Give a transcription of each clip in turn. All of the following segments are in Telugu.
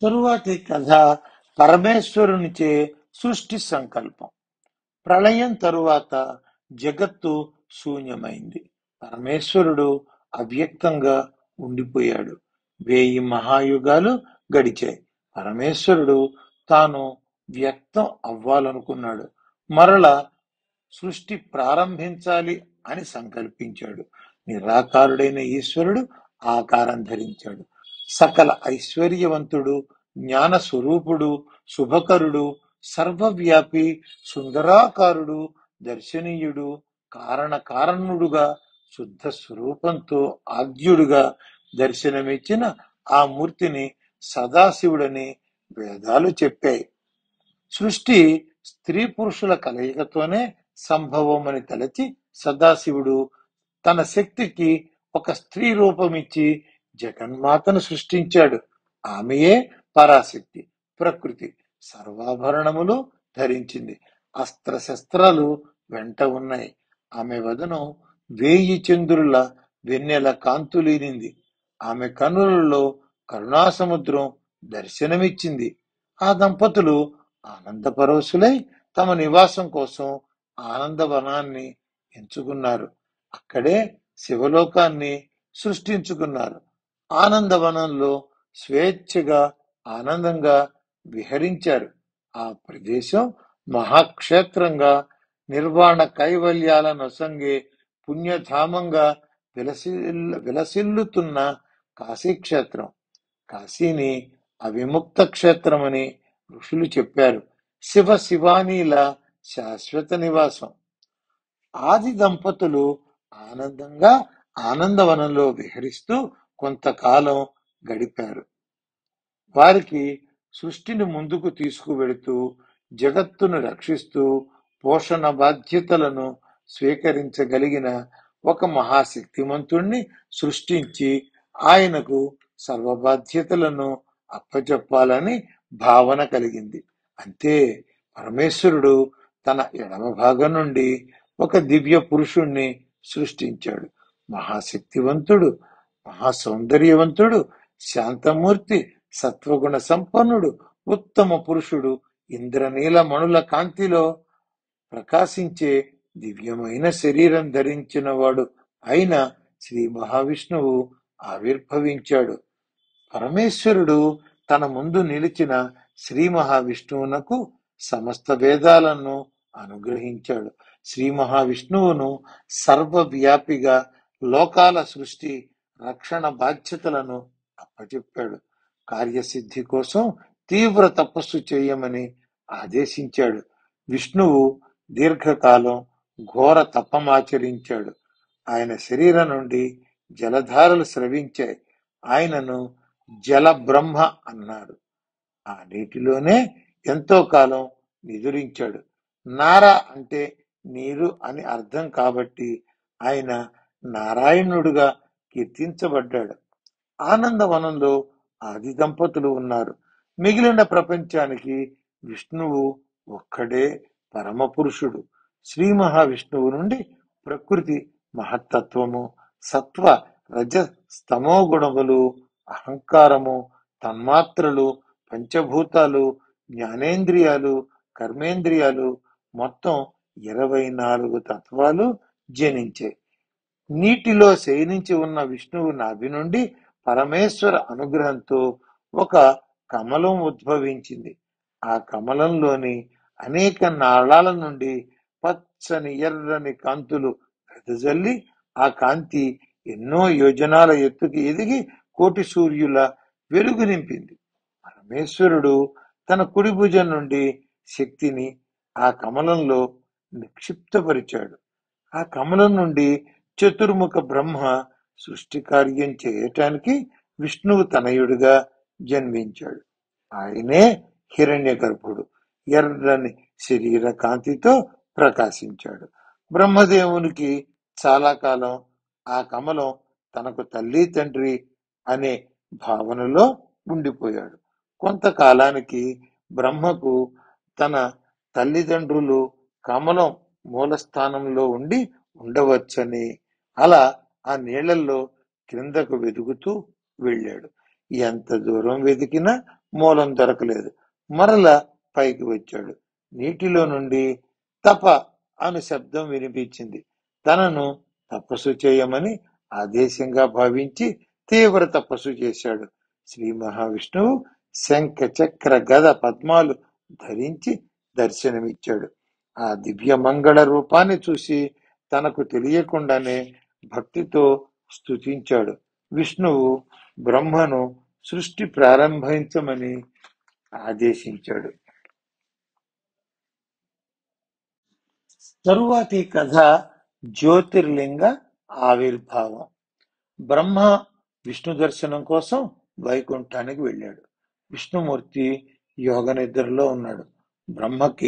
తరువాతి కథ పరమేశ్వరునిచే సృష్టి సంకల్పం ప్రళయం తరువాత జగత్తు శూన్యమైంది పరమేశ్వరుడు అవ్యక్తంగా ఉండిపోయాడు వేయి మహాయుగాలు గడిచాయి పరమేశ్వరుడు తాను వ్యక్తం అవ్వాలనుకున్నాడు మరల సృష్టి ప్రారంభించాలి అని సంకల్పించాడు నిరాకారుడైన ఈశ్వరుడు ఆకారం ధరించాడు సకల ఐశ్వర్యవంతుడు జ్ఞాన స్వరూపుడు శుభకరుడు సర్వవ్యాపి సుందరాకారుడు దర్శనీయుడు కారణ కారణుడుగా శుద్ధ స్వరూపంతో ఆద్యుడుగా దర్శనమిచ్చిన ఆ మూర్తిని సదాశివుడని వేదాలు చెప్పాయి సృష్టి స్త్రీ పురుషుల కలయికతోనే సంభవమని తలచి సదాశివుడు తన శక్తికి ఒక స్త్రీ రూపమిచ్చి జగన్మాతను సృష్టించాడు ఆమెయే పరాశక్తి ప్రకృతి సర్వాభరణములు ధరించింది అస్త్రశస్త్రాలు వెంట ఉన్నాయి ఆమె వదనం వేయి చంద్రుల వెన్నెల కాంతులీనింది ఆమె కన్నులలో కరుణాసముద్రం దర్శనమిచ్చింది ఆ దంపతులు ఆనందపరవశులై తమ నివాసం కోసం ఆనందవనాన్ని ఎంచుకున్నారు అక్కడే శివలోకాన్ని సృష్టించుకున్నారు ఆనందవనంలో స్వేచ్ఛగా ఆనందంగా విహరించారు ఆ ప్రదేశం మహాక్షేత్రంగా నిర్వాణ కైవల్యాల నొసంగే పుణ్యధామంగా విలసిల్లు విలసిల్లుతున్న కాశీక్షేత్రం కాశీని అవిముక్త క్షేత్రమని ఋషులు చెప్పారు శివ శివానీల శాశ్వత నివాసం ఆది దంపతులు ఆనందంగా ఆనందవనంలో విహరిస్తూ కొంతకాలం గడిపారు వారికి సృష్టిని ముందుకు తీసుకువెడుతూ జగత్తును రక్షిస్తూ పోషణ బాధ్యతలను స్వీకరించగలిగిన ఒక మహాశక్తిమంతుణ్ణి సృష్టించి ఆయనకు సర్వ బాధ్యతలను అప్పచెప్పాలని భావన కలిగింది అంతే పరమేశ్వరుడు తన ఎడమ భాగం నుండి ఒక దివ్య పురుషుణ్ణి సృష్టించాడు మహాశక్తివంతుడు మహాసౌందర్యవంతుడు శాంతమూర్తి సత్వగుణ సంపన్నుడు ఉత్తమ పురుషుడు ఇంద్రనీల మణుల కాంతిలో ప్రకాశించే దివ్యమైన శరీరం ధరించిన వాడు అయిన శ్రీ మహావిష్ణువు ఆవిర్భవించాడు పరమేశ్వరుడు తన ముందు నిలిచిన శ్రీ మహావిష్ణువునకు సమస్త వేదాలను అనుగ్రహించాడు శ్రీ మహావిష్ణువును సర్వవ్యాపిగా లోకాల సృష్టి రక్షణ బాధ్యతలను అప్పచెప్పాడు కార్యసిద్ధి కోసం తీవ్ర తపస్సు చేయమని ఆదేశించాడు విష్ణువు దీర్ఘకాలం ఘోర తపమాచరించాడు ఆయన శరీరం నుండి జలధారలు స్రవించాయి ఆయనను జల బ్రహ్మ అన్నారు ఆ నీటిలోనే ఎంతో కాలం నిదురించాడు నార అంటే నీరు అని అర్థం కాబట్టి ఆయన నారాయణుడుగా కీర్తించబడ్డాడు ఆనందవనంలో ఆది దంపతులు ఉన్నారు మిగిలిన ప్రపంచానికి విష్ణువు ఒక్కడే పరమ పురుషుడు శ్రీ మహావిష్ణువు నుండి ప్రకృతి మహత్తత్వము సత్వ రజ స్తమో గుణములు అహంకారము తన్మాత్రలు పంచభూతాలు జ్ఞానేంద్రియాలు కర్మేంద్రియాలు మొత్తం ఇరవై నాలుగు తత్వాలు జనించాయి నీటిలో శయనించి ఉన్న విష్ణువు నాభి నుండి పరమేశ్వర అనుగ్రహంతో ఒక కమలం ఉద్భవించింది ఆ కమలంలోని అనేక నాళాల నుండి పచ్చని ఎర్రని కాంతులు వెదజల్లి ఆ కాంతి ఎన్నో యోజనాల ఎత్తుకి ఎదిగి కోటి సూర్యుల వెలుగు నింపింది పరమేశ్వరుడు తన కుడి భుజం నుండి శక్తిని ఆ కమలంలో నిక్షిప్తపరిచాడు ఆ కమలం నుండి చతుర్ముఖ బ్రహ్మ సృష్టి కార్యం చేయటానికి విష్ణువు తనయుడిగా జన్మించాడు ఆయనే హిరణ్య గర్భుడు ఎర్రని శరీర కాంతితో ప్రకాశించాడు బ్రహ్మదేవునికి చాలా కాలం ఆ కమలం తనకు తల్లి తండ్రి అనే భావనలో ఉండిపోయాడు కొంతకాలానికి బ్రహ్మకు తన తల్లిదండ్రులు కమలం మూలస్థానంలో ఉండి ఉండవచ్చని అలా ఆ నీళ్లలో క్రిందకు వెతుకుతూ వెళ్ళాడు ఎంత దూరం వెతికినా మూలం దొరకలేదు మరల పైకి వచ్చాడు నీటిలో నుండి తప అను శబ్దం వినిపించింది తనను తపస్సు చేయమని ఆదేశంగా భావించి తీవ్ర తపస్సు చేశాడు శ్రీ మహావిష్ణువు శంఖ చక్ర గద పద్మాలు ధరించి దర్శనమిచ్చాడు ఆ దివ్య మంగళ రూపాన్ని చూసి తనకు తెలియకుండానే భక్తితో స్తుతించాడు విష్ణువు బ్రహ్మను సృష్టి ప్రారంభించమని ఆదేశించాడు తరువాతి కథ జ్యోతిర్లింగ ఆవిర్భావం బ్రహ్మ విష్ణు దర్శనం కోసం వైకుంఠానికి వెళ్ళాడు విష్ణుమూర్తి యోగ నిద్రలో ఉన్నాడు బ్రహ్మకి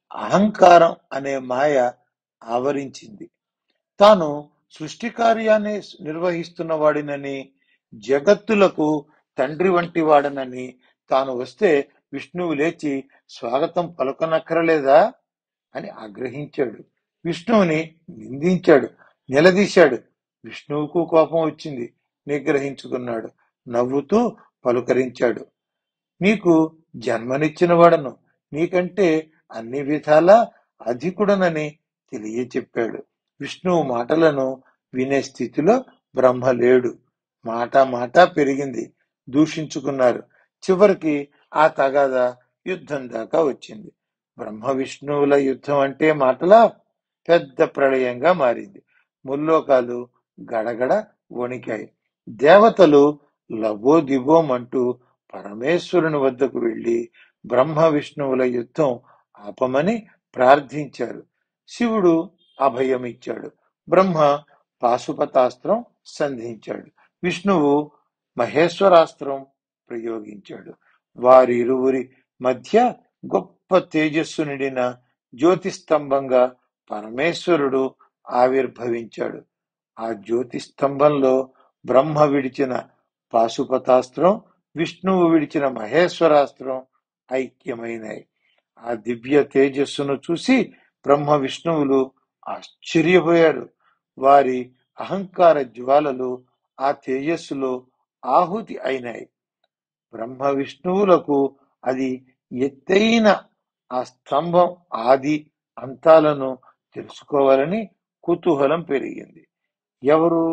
అహంకారం అనే మాయ ఆవరించింది తాను సృష్టి కార్యాన్ని నిర్వహిస్తున్న వాడినని జగత్తులకు తండ్రి వంటి వాడనని తాను వస్తే విష్ణువు లేచి స్వాగతం పలుకనక్కరలేదా అని ఆగ్రహించాడు విష్ణువుని నిందించాడు నిలదీశాడు విష్ణువుకు కోపం వచ్చింది నిగ్రహించుకున్నాడు నవ్వుతూ పలుకరించాడు నీకు జన్మనిచ్చిన వాడను నీకంటే అన్ని విధాలా అధికుడనని తెలియచెప్పాడు విష్ణువు మాటలను వినే స్థితిలో బ్రహ్మ లేడు మాట మాట పెరిగింది దూషించుకున్నారు చివరికి ఆ తగాద యుద్ధం దాకా వచ్చింది బ్రహ్మ విష్ణువుల యుద్ధం అంటే మాటలా పెద్ద ప్రళయంగా మారింది ముల్లోకాలు గడగడ వణికాయి దేవతలు లబో దిబోమంటూ పరమేశ్వరుని వద్దకు వెళ్లి బ్రహ్మ విష్ణువుల యుద్ధం ఆపమని ప్రార్థించారు శివుడు అభయమిచ్చాడు బ్రహ్మ పాశుపతాస్త్రం సంధించాడు విష్ణువు మహేశ్వరాస్త్రం ప్రయోగించాడు వారి ఇరువురి మధ్య గొప్ప తేజస్సు నిండిన జ్యోతిస్తంభంగా పరమేశ్వరుడు ఆవిర్భవించాడు ఆ జ్యోతిస్తంభంలో బ్రహ్మ విడిచిన పాశుపతాస్త్రం విష్ణువు విడిచిన మహేశ్వరాస్త్రం ఐక్యమైనాయి ఆ దివ్య తేజస్సును చూసి బ్రహ్మ విష్ణువులు ఆశ్చర్యపోయారు వారి అహంకార జ్వాలలు ఆ తేజస్సులో ఆహుతి అయినాయి బ్రహ్మ విష్ణువులకు అది ఎత్తైన ఆ స్తంభం ఆది అంతాలను తెలుసుకోవాలని కుతూహలం పెరిగింది ఎవరు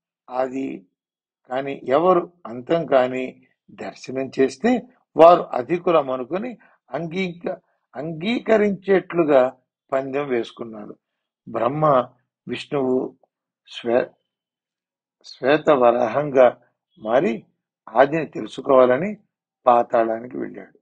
అది కాని ఎవరు అంతం కాని దర్శనం చేస్తే వారు అధికులం అనుకుని అంగీక అంగీకరించేట్లుగా పందెం వేసుకున్నాడు బ్రహ్మ విష్ణువు శ్వే శ్వేత వరాహంగా మారి ఆదిని తెలుసుకోవాలని పాతాళానికి వెళ్ళాడు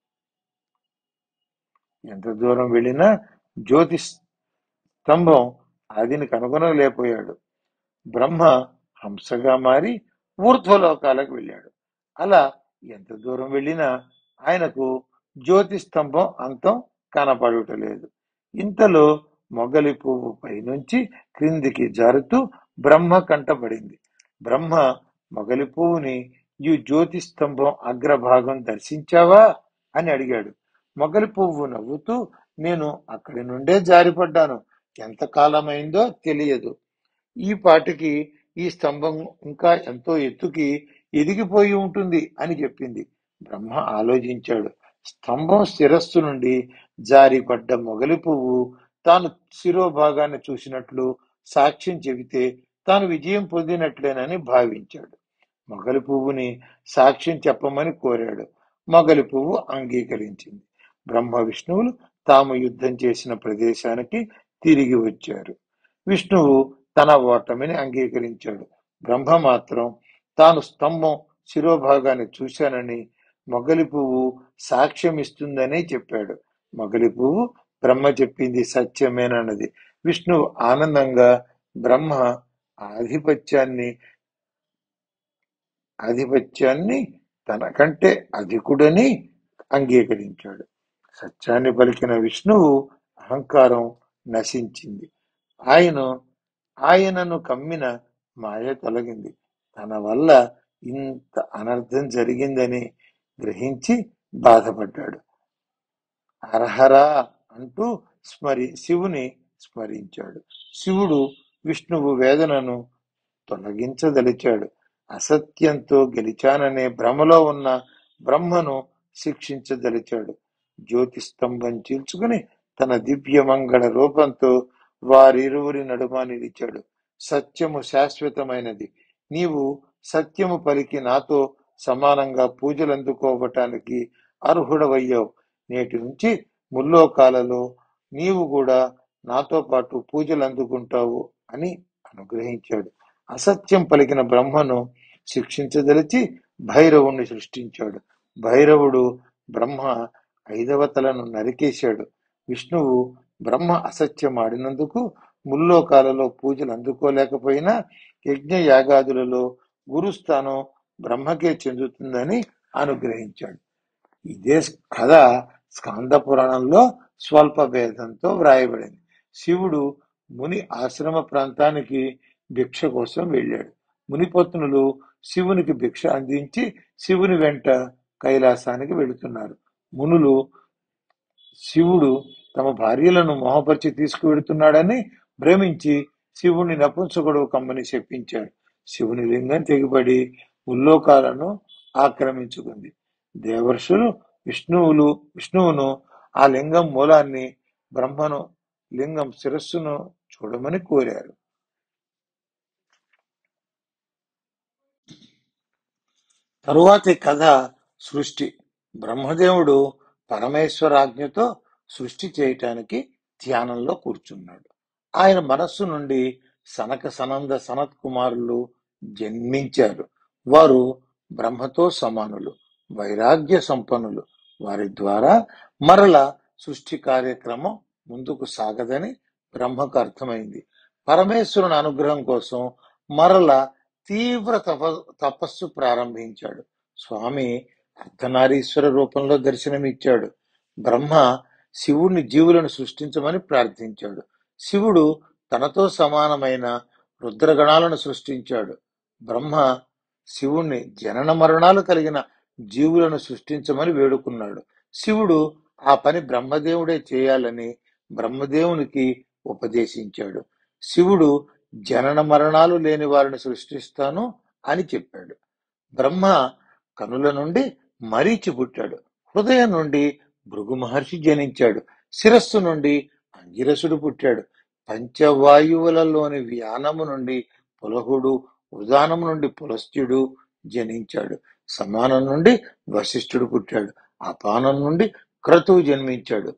ఎంత దూరం వెళ్ళినా జ్యోతి స్తంభం ఆదిని కనుగొనలేకపోయాడు బ్రహ్మ హంసగా మారి ఊర్ధ్వలోకాలకు వెళ్ళాడు అలా ఎంత దూరం వెళ్ళినా ఆయనకు జ్యోతి స్తంభం అంతం కనపడుటలేదు ఇంతలో మొగలి పువ్వు పైనుంచి క్రిందికి జారుతూ బ్రహ్మ కంటపడింది బ్రహ్మ మొగలి పువ్వుని ఈ జ్యోతి స్తంభం అగ్రభాగం దర్శించావా అని అడిగాడు మొగలి పువ్వు నవ్వుతూ నేను అక్కడి నుండే జారిపడ్డాను ఎంత కాలమైందో తెలియదు ఈ పాటికి ఈ స్తంభం ఇంకా ఎంతో ఎత్తుకి ఎదిగిపోయి ఉంటుంది అని చెప్పింది బ్రహ్మ ఆలోచించాడు స్తంభం శిరస్సు నుండి జారిపడ్డ మొగలి పువ్వు తాను శిరోభాగాన్ని చూసినట్లు సాక్ష్యం చెబితే తాను విజయం పొందినట్లేనని భావించాడు మొగలి పువ్వుని సాక్ష్యం చెప్పమని కోరాడు మొగలి పువ్వు అంగీకరించింది బ్రహ్మ విష్ణువులు తాము యుద్ధం చేసిన ప్రదేశానికి తిరిగి వచ్చారు విష్ణువు తన ఓటమిని అంగీకరించాడు బ్రహ్మ మాత్రం తాను స్తంభం శిరోభాగాన్ని చూశానని మొగలి పువ్వు సాక్ష్యం ఇస్తుందని చెప్పాడు మొగలి పువ్వు బ్రహ్మ చెప్పింది సత్యమేనన్నది విష్ణువు ఆనందంగా బ్రహ్మ ఆధిపత్యాన్ని ఆధిపత్యాన్ని తనకంటే అధికుడని అంగీకరించాడు సత్యాన్ని పలికిన విష్ణువు అహంకారం నశించింది ఆయన ఆయనను కమ్మిన మాయ తొలగింది తన వల్ల ఇంత అనర్థం జరిగిందని గ్రహించి బాధపడ్డాడు అర్హరా అంటూ స్మరి శివుని స్మరించాడు శివుడు విష్ణువు వేదనను తొలగించదలిచాడు అసత్యంతో గెలిచాననే భ్రమలో ఉన్న బ్రహ్మను శిక్షించదలిచాడు జ్యోతి స్తంభం చీల్చుకుని తన దివ్యమంగళ రూపంతో వారిరువురి నడుమ నిలిచాడు సత్యము శాశ్వతమైనది నీవు సత్యము పలికి నాతో సమానంగా పూజలు అందుకోవటానికి అర్హుడవయ్యావు నేటి నుంచి ముల్లోకాలలో నీవు కూడా నాతో పాటు పూజలు అందుకుంటావు అని అనుగ్రహించాడు అసత్యం పలికిన బ్రహ్మను శిక్షించదలిచి భైరవుణ్ణి సృష్టించాడు భైరవుడు బ్రహ్మ ఐదవ తలను నరికేశాడు విష్ణువు బ్రహ్మ అసత్యం ఆడినందుకు ముల్లోకాలలో పూజలు అందుకోలేకపోయినా యజ్ఞ యాగాదులలో గురుస్థానం బ్రహ్మకే చెందుతుందని అనుగ్రహించాడు ఇదే కథ స్కంద పురాణంలో స్వల్ప భేదంతో వ్రాయబడింది శివుడు ముని ఆశ్రమ ప్రాంతానికి భిక్ష కోసం వెళ్ళాడు మునిపత్నులు శివునికి భిక్ష అందించి శివుని వెంట కైలాసానికి వెళుతున్నారు మునులు శివుడు తమ భార్యలను మోహపరిచి తీసుకువెడుతున్నాడని భ్రమించి శివుని నపుంసకుడు కమ్మని చెప్పించాడు శివుని లింగం తెగిపడి ముల్లోకాలను ఆక్రమించుకుంది దేవర్షులు విష్ణువులు విష్ణువును ఆ లింగం మూలాన్ని బ్రహ్మను లింగం శిరస్సును చూడమని కోరారు తరువాతి కథ సృష్టి బ్రహ్మదేవుడు పరమేశ్వరాజ్ఞతో సృష్టి చేయటానికి ధ్యానంలో కూర్చున్నాడు ఆయన మనస్సు నుండి సనక సనంద సనత్ కుమారులు జన్మించారు వారు బ్రహ్మతో సమానులు వైరాగ్య సంపన్నులు వారి ద్వారా మరల సృష్టి కార్యక్రమం ముందుకు సాగదని బ్రహ్మకు అర్థమైంది పరమేశ్వరుని అనుగ్రహం కోసం మరల తీవ్ర తప తపస్సు ప్రారంభించాడు స్వామి అర్ధనారీశ్వర రూపంలో దర్శనమిచ్చాడు బ్రహ్మ శివుణ్ణి జీవులను సృష్టించమని ప్రార్థించాడు శివుడు తనతో సమానమైన రుద్రగణాలను సృష్టించాడు బ్రహ్మ శివుణ్ణి జనన మరణాలు కలిగిన జీవులను సృష్టించమని వేడుకున్నాడు శివుడు ఆ పని బ్రహ్మదేవుడే చేయాలని బ్రహ్మదేవునికి ఉపదేశించాడు శివుడు జనన మరణాలు లేని వారిని సృష్టిస్తాను అని చెప్పాడు బ్రహ్మ కనుల నుండి మరీచి పుట్టాడు హృదయం నుండి భృగు మహర్షి జనించాడు శిరస్సు నుండి అంగిరసుడు పుట్టాడు పంచవాయువులలోని వ్యానము నుండి పులహుడు ఉదానము నుండి పులస్త్యుడు జనించాడు సమానం నుండి వశిష్ఠుడు పుట్టాడు అపానం నుండి క్రతువు జన్మించాడు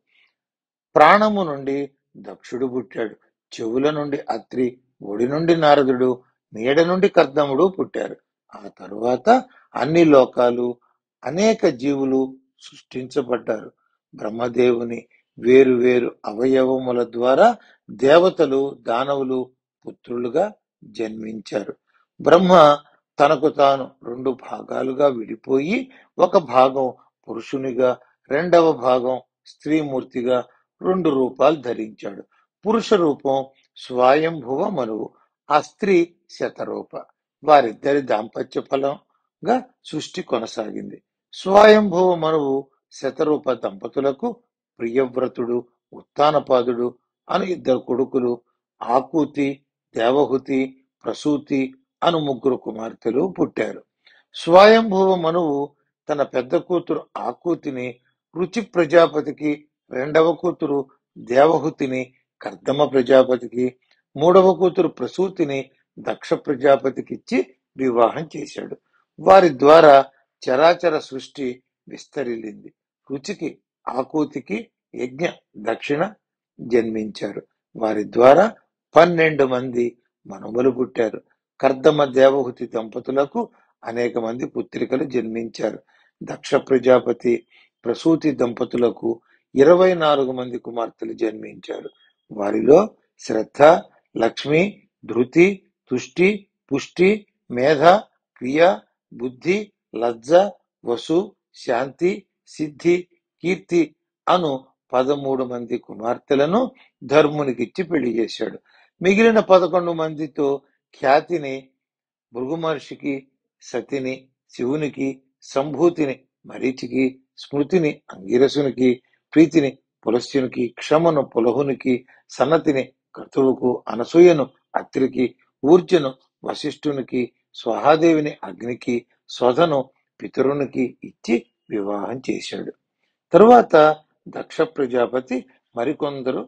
ప్రాణము నుండి దక్షుడు పుట్టాడు చెవుల నుండి అత్రి ఒడి నుండి నారదుడు నీడ నుండి కర్దముడు పుట్టారు ఆ తరువాత అన్ని లోకాలు అనేక జీవులు సృష్టించబడ్డారు బ్రహ్మదేవుని వేరు వేరు అవయవముల ద్వారా దేవతలు దానవులు పుత్రులుగా జన్మించారు బ్రహ్మ తనకు తాను రెండు భాగాలుగా విడిపోయి ఒక భాగం పురుషునిగా రెండవ భాగం స్త్రీమూర్తిగా రెండు రూపాలు ధరించాడు పురుష రూపం స్వయంభువ మనువు ఆ స్త్రీ శతరూప వారిద్దరి దాంపత్య ఫలంగా సృష్టి కొనసాగింది స్వయంభువ మనువు శతరూప దంపతులకు ప్రియవ్రతుడు ఉత్తానపాదుడు అను ఇద్దరు కొడుకులు ఆకూతి దేవహుతి ప్రసూతి అను ముగ్గురు కుమార్తెలు పుట్టారు స్వయంభువ మనువు తన పెద్ద కూతురు ఆకూతిని రుచి ప్రజాపతికి రెండవ కూతురు దేవహుతిని కర్దమ ప్రజాపతికి మూడవ కూతురు ప్రసూతిని దక్ష ప్రజాపతికి ఇచ్చి వివాహం చేశాడు వారి ద్వారా చరాచర సృష్టి విస్తరిల్లింది రుచికి ఆకూతికి యజ్ఞ దక్షిణ జన్మించారు వారి ద్వారా పన్నెండు మంది మనుమలు పుట్టారు కర్దమ దేవహుతి దంపతులకు అనేక మంది పుత్రికలు జన్మించారు దక్ష ప్రజాపతి ప్రసూతి దంపతులకు ఇరవై నాలుగు మంది కుమార్తెలు జన్మించారు వారిలో శ్రద్ధ లక్ష్మి ధృతి తుష్టి పుష్టి మేధ క్రియ బుద్ధి లజ్జ వసు శాంతి సిద్ధి కీర్తి అను పదమూడు మంది కుమార్తెలను ధర్మునికిచ్చి పెళ్లి చేశాడు మిగిలిన పదకొండు మందితో ఖ్యాతిని భృగు మహర్షికి సతిని శివునికి సంభూతిని మరీచికి స్మృతిని అంగిరసునికి ప్రీతిని పులస్యునికి క్షమను పులహునికి సన్నతిని క్రతువుకు అనసూయను అత్రికి ఊర్జను వశిష్ఠునికి స్వహాదేవిని అగ్నికి స్వధను పితరునికి ఇచ్చి వివాహం చేశాడు తరువాత దక్ష ప్రజాపతి మరికొందరు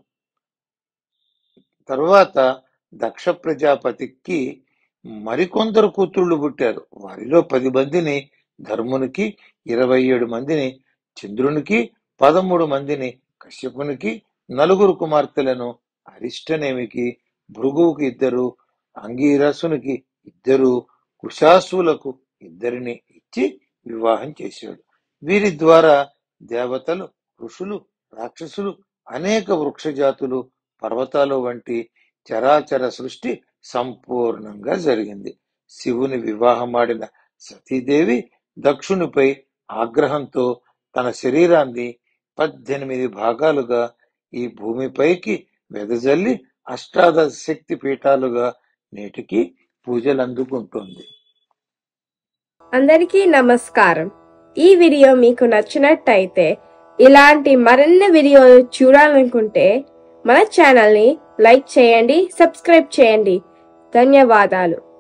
తరువాత దక్ష ప్రజాపతికి మరికొందరు కూతుళ్ళు పుట్టారు వారిలో పది మందిని ధర్మునికి ఇరవై ఏడు మందిని చంద్రునికి పదమూడు మందిని కశ్యపునికి నలుగురు కుమార్తెలను అరిష్టనేమికి భృగువుకి ఇద్దరు అంగీరసునికి ఇద్దరు కుశాసులకు ఇద్దరిని ఇచ్చి వివాహం చేశాడు వీరి ద్వారా దేవతలు ఋషులు రాక్షసులు అనేక వృక్ష జాతులు పర్వతాలు వంటి చరాచర సృష్టి సంపూర్ణంగా జరిగింది శివుని వివాహమాడిన సతీదేవి దక్షునిపై ఆగ్రహంతో తన శరీరాన్ని పద్దెనిమిది భాగాలుగా ఈ భూమిపైకి వెదజల్లి అష్టాదశ శక్తి పీఠాలుగా నేటికి పూజలు అందుకుంటుంది అందరికీ నమస్కారం ఈ వీడియో మీకు నచ్చినట్టయితే ఇలాంటి మరిన్ని వీడియోలు చూడాలనుకుంటే మన ఛానల్ని లైక్ చేయండి సబ్స్క్రైబ్ చేయండి ధన్యవాదాలు